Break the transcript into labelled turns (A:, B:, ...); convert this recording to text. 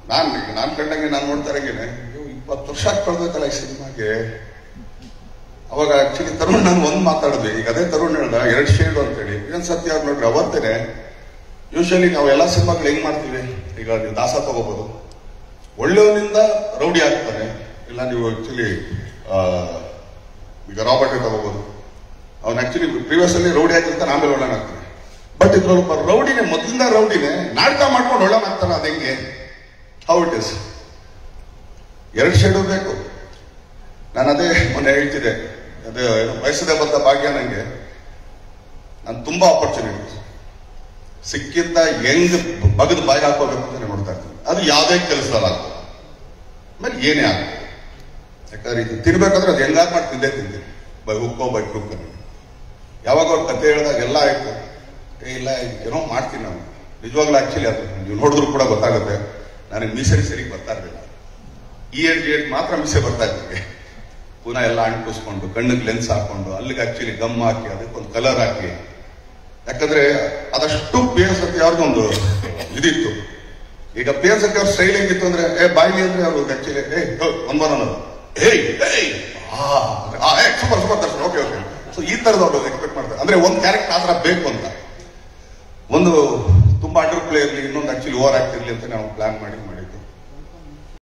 A: ನಾನು ಈಗ ನಾನು ಕಂಡಂಗೆ ನಾನು ನೋಡ್ತಾ ಇರಂಗೇನೆ ಅಯ್ಯೋ ಇಪ್ಪತ್ತು ವರ್ಷ ಕಳೆದೋಯ್ತಲ್ಲ ಈ ಸಿನಿಮಾಗೆ ಅವಾಗ ಆಕ್ಚುಲಿ ತರುಣ್ ನಾನು ಒಂದ್ ಮಾತಾಡಿದ್ವಿ ಈಗ ಅದೇ ತರುಣ್ ಹೇಳ್ದ ಎರಡ್ ಶೇಡ್ ಅಂತೇಳಿ ಇದನ್ ಸತ್ಯ ಅವ್ರು ನೋಡ್ರಿ ಅವತ್ತೇನೆ ಯೂಶಲಿ ನಾವು ಎಲ್ಲಾ ಸಿನಿಮಾಗಳು ಹೆಂಗ್ ಮಾಡ್ತೀವಿ ಈಗ ನೀವು ದಾಸ ತಗೋಬಹುದು ಒಳ್ಳೆಯವನಿಂದ ರೌಡಿ ಆಗ್ತಾನೆ ಇಲ್ಲ ನೀವು ಆಕ್ಚುಲಿ ಈಗ ರಾಬರ್ಟ್ ತಗೋಬಹುದು ಅವನ್ ಆಕ್ಚುಲಿ ಪ್ರೀವಿಯಸ್ ಅಲ್ಲಿ ರೌಡಿ ಆಗಿರ್ತಾನೆ ಆಮೇಲೆ ಒಳ್ಳೆನ ಆಗ್ತಾನೆ ಬಟ್ ಇದ್ರಲ್ಲಿ ಒಬ್ಬ ರೌಡಿನೇ ಮೊದಲಿಂದ ರೌಡಿನೇ ನಾಟಕ ಮಾಡ್ಕೊಂಡು ಒಳ್ಳೆನ ಆಗ್ತಾನೆ ಅದ್ ಹೆಂಗೆ ಹೌ ಇಟ್ ಇಸ್ ಎರಡು ಶೇಡು ಬೇಕು ನಾನು ಅದೇ ಮೊನ್ನೆ ಹೇಳ್ತಿದ್ದೆ ಅದೇ ಏನು ಬಯಸದೆ ಬಂದ ಭಾಗ್ಯ ನಂಗೆ ನಾನು ತುಂಬಾ ಆಪರ್ಚುನಿಟಿ ಸಿಕ್ಕಿದ್ದ ಹೆಂಗ್ ಬಗದು ಬಾಯಿ ಹಾಕೋಬೇಕು ಅಂತ ನೋಡ್ತಾ ಇರ್ತೀನಿ ಅದು ಯಾವುದೇ ಕೆಲಸದಲ್ಲ ಆಮೇಲೆ ಏನೇ ಆಗ್ತದೆ ಯಾಕಂದ್ರೆ ಇದು ತಿನ್ಬೇಕಾದ್ರೆ ಅದು ಹೆಂಗಾಗ್ ಮಾಡಿ ತಿಂದೇ ತಿಂತೀನಿ ಬೈ ಹುಕ್ಕೋ ಬೈ ಕ್ರುಕ್ ಯಾವಾಗ ಅವ್ರ ಕತೆ ಹೇಳಿದಾಗ ಎಲ್ಲ ಆಯ್ತು ಏ ಇಲ್ಲ ಏನೋ ಮಾಡ್ತೀನಿ ನಾನು ನಿಜವಾಗ್ಲೂ ಆಕ್ಚುಲಿ ಅದು ನೀವು ನೋಡಿದ್ರು ಕೂಡ ಗೊತ್ತಾಗುತ್ತೆ ನನಗೆ ಮೀಸರಿ ಸರಿ ಬರ್ತಾ ಇರಲಿಲ್ಲ ಈ ಏಡ್ ಏಡ್ ಮಾತ್ರ ಮಿಸೆ ಬರ್ತಾ ಇದ್ದಂಗೆ ಪುನಃ ಎಲ್ಲ ಅಂಟಿಸ್ಕೊಂಡು ಕಣ್ಣಿಗೆ ಲೆನ್ಸ್ ಹಾಕೊಂಡು ಅಲ್ಲಿಗೆ ಆಕ್ಚುಲಿ ಗಮ್ ಹಾಕಿ ಅದಕ್ಕೊಂದು ಕಲರ್ ಹಾಕಿ ಯಾಕಂದ್ರೆ ಅದಷ್ಟು ಪಿ ಎಸ್ ಸತ್ಯ ಅವ್ರಿಗೊಂದು ಇದಿತ್ತು ಈಗ ಪಿ ಎಸ್ ಸತ್ಯ ಅವ್ರ ಸ್ಟೈಲ್ ಹೆಂಗಿತ್ತು ಅಂದ್ರೆ ಏ ಬಾಯ್ಲಿ ಅಂದ್ರೆ ಅವರು ಆಕ್ಚುಲಿ ಏ ಒಂದ್ ಅನ್ನೋದು ಏಯ್ ಏಯ್ ಆ ಏ super super Darshan okay okay so ಈ ತರದವ್ರು ಎಕ್ಸ್ಪೆಕ್ಟ್ ಮಾಡ್ತಾರೆ ಅಂದ್ರೆ ಒಂದು ಕ್ಯಾರೆಕ್ಟರ್ ಆ ಥರ ಬೇಕು ಅಂತ ಒಂದು ತುಂಬಾ ಅಂಡರ್ ಪ್ಲೇ ಇರಲಿ ಇನ್ನೊಂದು ಆಕ್ಚುಲಿ ಓವರ್ ಆಗ್ತಿರ್ಲಿ ಅಂತ ನಾವು ಪ್ಲಾನ್ ಮಾಡಿ ಮಾಡಿ